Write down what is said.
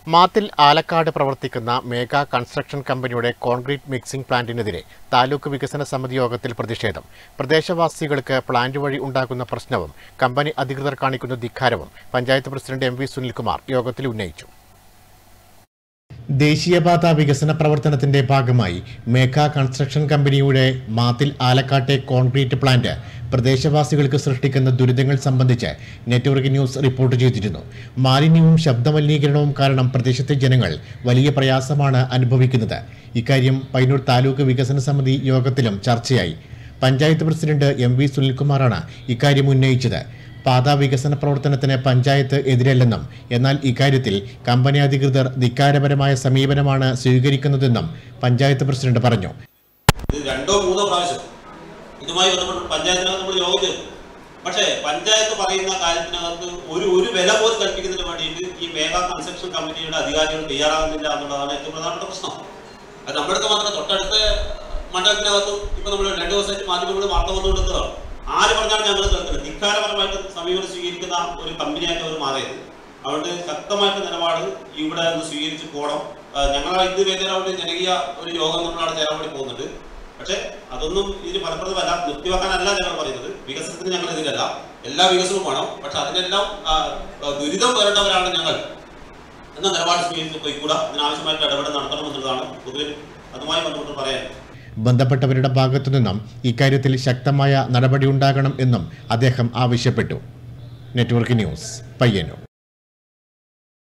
മാത്തിൽ ആലക്കാട് പ്രവർത്തിക്കുന്ന മേഘ കൺസ്ട്രക്ഷൻ കമ്പനിയുടെ concrete mixing പ്ലാന്റിനെതിരെ താലൂക്ക് വികസന സമിതി യോഗത്തിൽ പ്രതിഷേധം പ്രദേശവാസികൾക്ക് പ്ലാന്റ് വഴി ഉണ്ടാകുന്ന പ്രശ്നവും കമ്പനി അധികൃതർ കാണിക്കുന്ന ധിക്കാരവും panchayat president M V Sunilkumar യോഗത്തിൽ ഉന്നയിച്ചു ദേശീയപാത വികസന പ്രവർത്തനത്തിന്റെ ഭാഗമായി മേഘ കൺസ്ട്രക്ഷൻ കമ്പനിയുടെ മാത്തിൽ ആലക്കാട്ടെ കോൺക്രീറ്റ് പ്ലാന്റ് പ്രദേശവാസികൾക്ക് സൃഷ്ടിക്കുന്ന ദുരിതങ്ങൾ സംബന്ധിച്ച് നെറ്റ്വർക്ക് ന്യൂസ് റിപ്പോർട്ട് ചെയ്തിരുന്നു മാലിന്യവും ശബ്ദമലിനീകരണവും കാരണം പ്രദേശത്തെ ജനങ്ങൾ വലിയ പ്രയാസമാണ് അനുഭവിക്കുന്നത് ഇക്കാര്യം പയ്യന്നൂർ താലൂക്ക് വികസന സമിതി യോഗത്തിലും ചർച്ചയായി പഞ്ചായത്ത് പ്രസിഡന്റ് എം വി സുനിൽകുമാറാണ് ഇക്കാര്യം ഉന്നയിച്ചത് പാതാ വികസന പ്രവർത്തനത്തിന് പഞ്ചായത്ത് എതിരല്ലെന്നും എന്നാൽ ഇക്കാര്യത്തിൽ കമ്പനി അധികൃതർ ധിക്കാരപരമായ സമീപനമാണ് സ്വീകരിക്കുന്നതെന്നും പഞ്ചായത്ത് പ്രസിഡന്റ് പറഞ്ഞു ഇത് രണ്ടോ മൂന്നോ പ്രാവശ്യം ഇതുമായി ബന്ധപ്പെട്ട് പഞ്ചായത്തിനകത്ത് നമ്മൾ യോഗം ചേർന്നു പക്ഷേ പഞ്ചായത്ത് പറയുന്ന കാര്യത്തിനകത്ത് ഒരു ഒരു വില പോലും കൽപ്പിക്കുന്നതിന് വേണ്ടിയിട്ട് ഈ മേഘാ കൺസ്ട്രക്ഷൻ കമ്പനിയുടെ അധികാരികൾ തയ്യാറാകുന്നില്ല എന്നുള്ളതാണ് ഏറ്റവും പ്രധാനപ്പെട്ട പ്രശ്നം അത് നമ്മുടെ അടുത്ത് മാത്രം തൊട്ടടുത്ത മണ്ഡലത്തിനകത്തും ഇപ്പൊ നമ്മൾ രണ്ടു ദിവസമായിട്ട് മാധ്യമങ്ങൾ വാർത്ത വന്നുകൊടുത്തതാണ് ആര് പറഞ്ഞാലും ഞങ്ങൾ കേൾക്കുന്നത് ധിക്കാരപരമായിട്ട് സമീപനം സ്വീകരിക്കുന്ന ഒരു കമ്പനിയായിട്ട് അവർ മാറിയത് അതുകൊണ്ട് ശക്തമായിട്ട് നിലപാട് ഇവിടെ നിന്ന് സ്വീകരിച്ച് പോകണം ആ, ഞങ്ങൾ ഇത് വേദന ജനകീയ ഒരു യോഗം നമ്മളവിടെ ചേരാൻ വേണ്ടി പോകുന്നുണ്ട് പക്ഷേ അതൊന്നും ഇതിന് ഫലപ്രദമല്ല നിർത്തിവെക്കാനല്ല ഞങ്ങൾ പറയുന്നത് വികസനത്തിന് ഞങ്ങൾ എതിരല്ല എല്ലാ വികസനവും വേണം പക്ഷെ അതിനെല്ലാം ആ, ആ, ദുരിതം വരേണ്ടവരാണ് ഞങ്ങൾ എന്ന നിലപാട് സ്വീകരിച്ച് പോയിക്കൂടാ ഇതിനാവശ്യമായിട്ട് ഇടപെടൽ നടത്തണമെന്നുള്ളതാണ് പൊതുവെ അതുമായി ബന്ധപ്പെട്ട് പറയാൻ ബന്ധപ്പെട്ടവരുടെ ഭാഗത്തു നിന്നും ഇക്കാര്യത്തിൽ ശക്തമായ നടപടിയുണ്ടാകണം എന്നും അദ്ദേഹം ആവശ്യപ്പെട്ടു നെറ്റ്വർക്ക് ന്യൂസ് പയ്യന്നൂർ